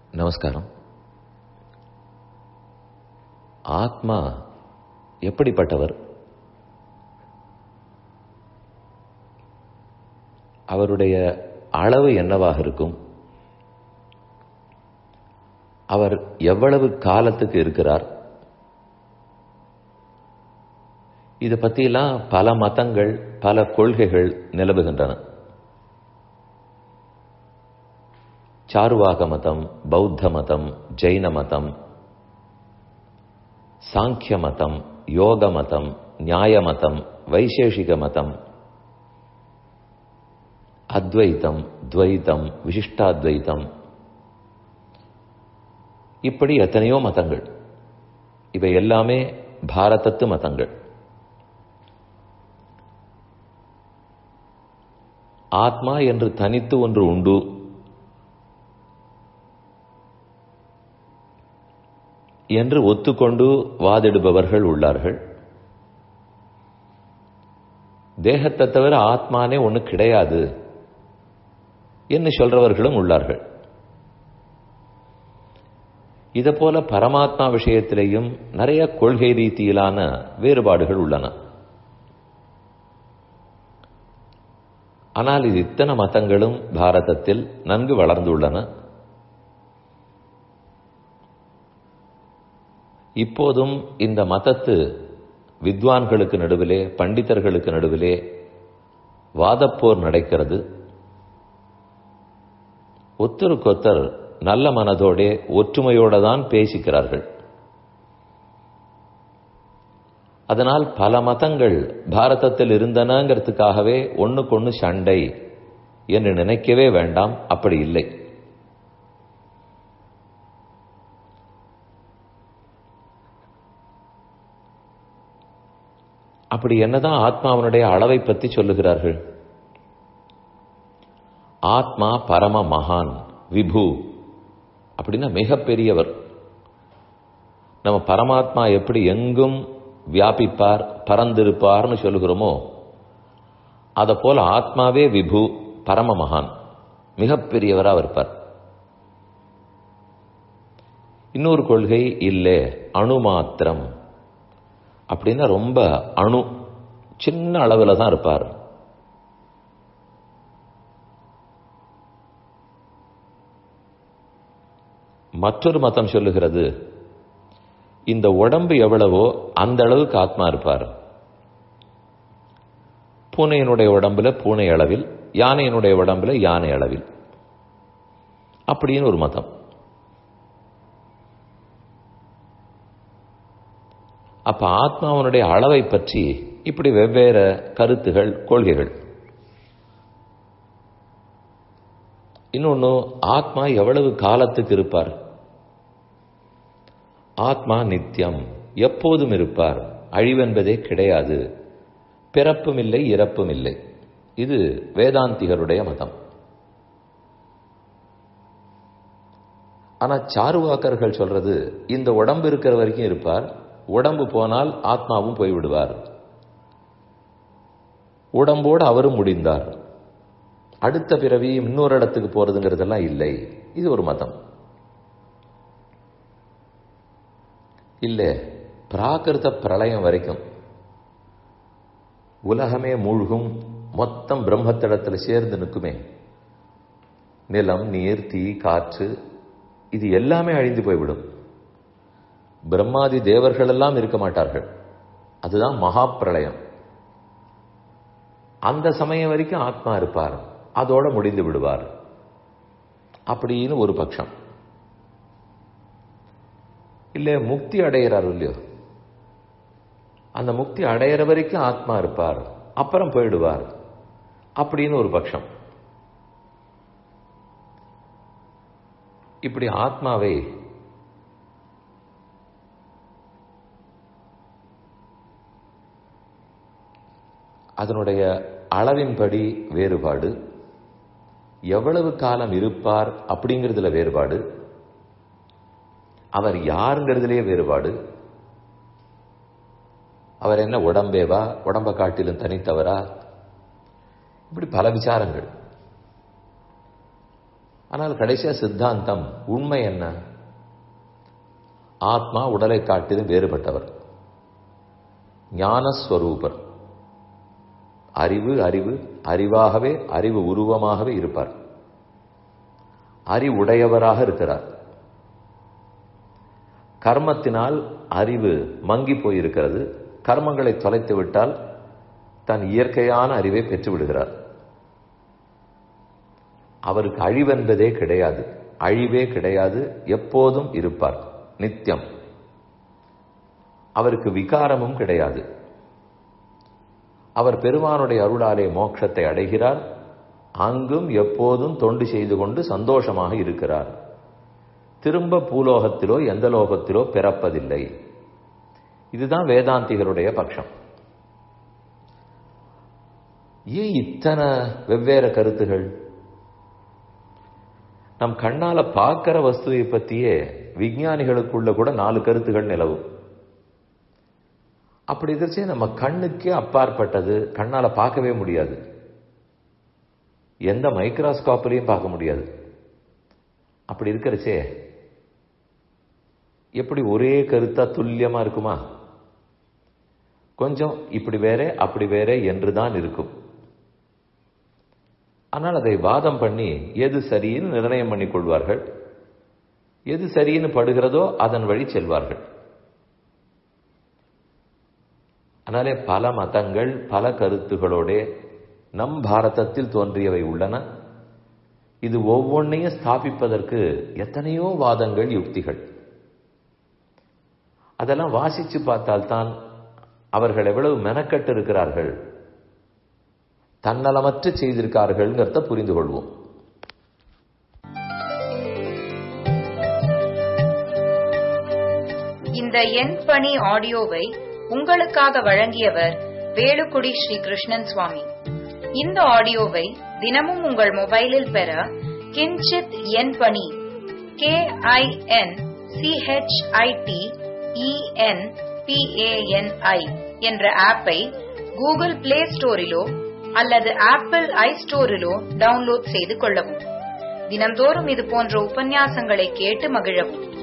நமஸ்காரம் ஆத்மா எப்படிப்பட்டவர் அவருடைய அளவு என்னவாக இருக்கும் அவர் எவ்வளவு காலத்துக்கு இருக்கிறார் இதை பற்றியெல்லாம் பல மதங்கள் பல கொள்கைகள் நிலவுகின்றன சாருவாக மதம் பௌத்த மதம் ஜெயின மதம் சாங்கிய மதம் யோக மதம் நியாய மதம் வைசேஷிக மதம் அத்வைத்தம் துவைத்தம் விசிஷ்டாத்வைத்தம் இப்படி எத்தனையோ மதங்கள் இவை எல்லாமே பாரதத்து மதங்கள் ஆத்மா என்று தனித்து ஒன்று உண்டு என்று ஒத்துக்கொண்டு வாதிடுபவர்கள் உள்ளார்கள் தேகத்தை தவிர ஆத்மானே ஒன்று கிடையாது என்று சொல்றவர்களும் உள்ளார்கள் இதை போல பரமாத்மா விஷயத்திலேயும் நிறைய கொள்கை ரீதியிலான வேறுபாடுகள் உள்ளன ஆனால் இது இத்தனை மதங்களும் பாரதத்தில் நன்கு வளர்ந்துள்ளன இப்போதும் இந்த மதத்து வித்வான்களுக்கு நடுவிலே பண்டிதர்களுக்கு நடுவிலே வாதப்போர் நடக்கிறது ஒத்தருக்கொத்தர் நல்ல மனதோடே ஒற்றுமையோட தான் பேசிக்கிறார்கள் அதனால் பல மதங்கள் பாரதத்தில் இருந்தனங்கிறதுக்காகவே ஒன்றுக்கொன்று சண்டை என்று நினைக்கவே வேண்டாம் அப்படி இல்லை அப்படி என்னதான் ஆத்மாவனுடைய அளவை பற்றி சொல்லுகிறார்கள் ஆத்மா பரம மகான் விபு அப்படின்னா மிகப்பெரியவர் நம்ம பரமாத்மா எப்படி எங்கும் வியாபிப்பார் பறந்திருப்பார்னு சொல்லுகிறோமோ அதை போல ஆத்மாவே விபு பரம மகான் மிகப்பெரியவராக இருப்பார் இன்னொரு கொள்கை இல்லை அணு மாத்திரம் அப்படின்னா ரொம்ப அணு சின்ன அளவில் தான் இருப்பார் மற்றொரு மதம் சொல்லுகிறது இந்த உடம்பு எவ்வளவோ அந்த அளவுக்கு ஆத்மா இருப்பார் பூனையினுடைய உடம்புல பூனை அளவில் யானையினுடைய உடம்புல யானை அளவில் அப்படின்னு ஒரு மதம் அப்ப ஆத்மாவனுடைய அளவை பற்றி இப்படி வெவ்வேறு கருத்துகள் கொள்கைகள் இன்னொன்னு ஆத்மா எவ்வளவு காலத்துக்கு இருப்பார் ஆத்மா நித்தியம் எப்போதும் இருப்பார் அழிவென்பதே கிடையாது பிறப்பும் இல்லை இறப்பும் இல்லை இது வேதாந்திகருடைய மதம் ஆனா சாருவாக்கர்கள் சொல்றது இந்த உடம்பு இருக்கிற வரைக்கும் இருப்பார் உடம்பு போனால் ஆத்மாவும் போய்விடுவார் உடம்போடு அவரும் முடிந்தார் அடுத்த பிறவி இன்னொரு இடத்துக்கு போறதுங்கிறதெல்லாம் இல்லை இது ஒரு மதம் இல்லை பிராகிருத பிரளயம் வரைக்கும் உலகமே மூழ்கும் மொத்தம் பிரம்மத்திடத்தில் சேர்ந்து நிற்குமே நிலம் நீர் தீ காற்று இது எல்லாமே அழிந்து போய்விடும் பிரம்மாதி தேவர்கள் எல்லாம் இருக்க மாட்டார்கள் அதுதான் மகா பிரளயம் அந்த சமயம் வரைக்கும் ஆத்மா இருப்பார் அதோட முடிந்து விடுவார் அப்படின்னு ஒரு பட்சம் இல்ல முக்தி அடைகிறார் இல்லையோ அந்த முக்தி அடையிற வரைக்கும் ஆத்மா இருப்பார் அப்புறம் போயிடுவார் அப்படின்னு ஒரு பட்சம் இப்படி ஆத்மாவை அதனுடைய அளவின்படி வேறுபாடு எவ்வளவு காலம் இருப்பார் அப்படிங்கிறதுல வேறுபாடு அவர் யாருங்கிறதுலேயே வேறுபாடு அவர் என்ன உடம்பேவா உடம்ப காட்டிலும் தனித்தவரா இப்படி பல விசாரங்கள் ஆனால் கடைசியா சித்தாந்தம் உண்மை என்ன ஆத்மா உடலை காட்டிலும் வேறுபட்டவர் ஞானஸ்வரூபர் அறிவு அறிவு அறிவாகவே அறிவு உருவமாகவே இருப்பார் அறிவுடையவராக இருக்கிறார் கர்மத்தினால் அறிவு மங்கி போயிருக்கிறது கர்மங்களை தொலைத்து விட்டால் தன் இயற்கையான அறிவை பெற்று விடுகிறார் அவருக்கு அழிவென்பதே கிடையாது அழிவே கிடையாது எப்போதும் இருப்பார் நித்தியம் அவருக்கு விகாரமும் கிடையாது அவர் பெருமானுடைய அருளாலே மோட்சத்தை அடைகிறார் அங்கும் எப்போதும் தொண்டு செய்து கொண்டு சந்தோஷமாக இருக்கிறார் திரும்ப பூலோகத்திலோ எந்த லோகத்திலோ பிறப்பதில்லை இதுதான் வேதாந்திகளுடைய பட்சம் ஏன் இத்தனை வெவ்வேறு கருத்துகள் நம் கண்ணால பார்க்கிற வஸ்துவை பற்றியே விஞ்ஞானிகளுக்குள்ள கூட நாலு கருத்துகள் நிலவும் அப்படி இருந்துச்சு நம்ம கண்ணுக்கே அப்பாற்பட்டது கண்ணால பார்க்கவே முடியாது எந்த மைக்ரோஸ்கோப்லையும் பார்க்க முடியாது அப்படி இருக்கிறச்சே எப்படி ஒரே கருத்தா துல்லியமா இருக்குமா கொஞ்சம் இப்படி வேற அப்படி வேற என்றுதான் இருக்கும் ஆனால் அதை வாதம் பண்ணி எது சரின்னு நிர்ணயம் பண்ணிக் கொள்வார்கள் எது சரின்னு படுகிறதோ அதன் வழி செல்வார்கள் அதனாலே பல மதங்கள் பல கருத்துகளோட நம் பாரதத்தில் தோன்றியவை உள்ளன இது ஒவ்வொன்றையும் ஸ்தாபிப்பதற்கு எத்தனையோ வாதங்கள் யுக்திகள் அதெல்லாம் வாசிச்சு பார்த்தால்தான் அவர்கள் எவ்வளவு மெனக்கட்டு இருக்கிறார்கள் தன்னலமற்று செய்திருக்கார்கள்ங்கிறத புரிந்து கொள்வோம் இந்த எண் பணி ஆடியோவை உங்களுக்காக வழங்கியவர் வேலுக்குடி ஸ்ரீ கிருஷ்ணன் சுவாமி இந்த ஆடியோவை தினமும் உங்கள் மொபைலில் பெற கிஞ்சித் எண் பணி கே ஐ என் சிஹெச்ஐடி இஎன் பிஏஎன்ஐ என்ற ஆப்பை கூகுள் பிளே ஸ்டோரிலோ அல்லது ஆப்பிள் ஐ ஸ்டோரிலோ டவுன்லோட் செய்து கொள்ளவும் தினந்தோறும் இது போன்ற உபன்யாசங்களை கேட்டு மகிழவும்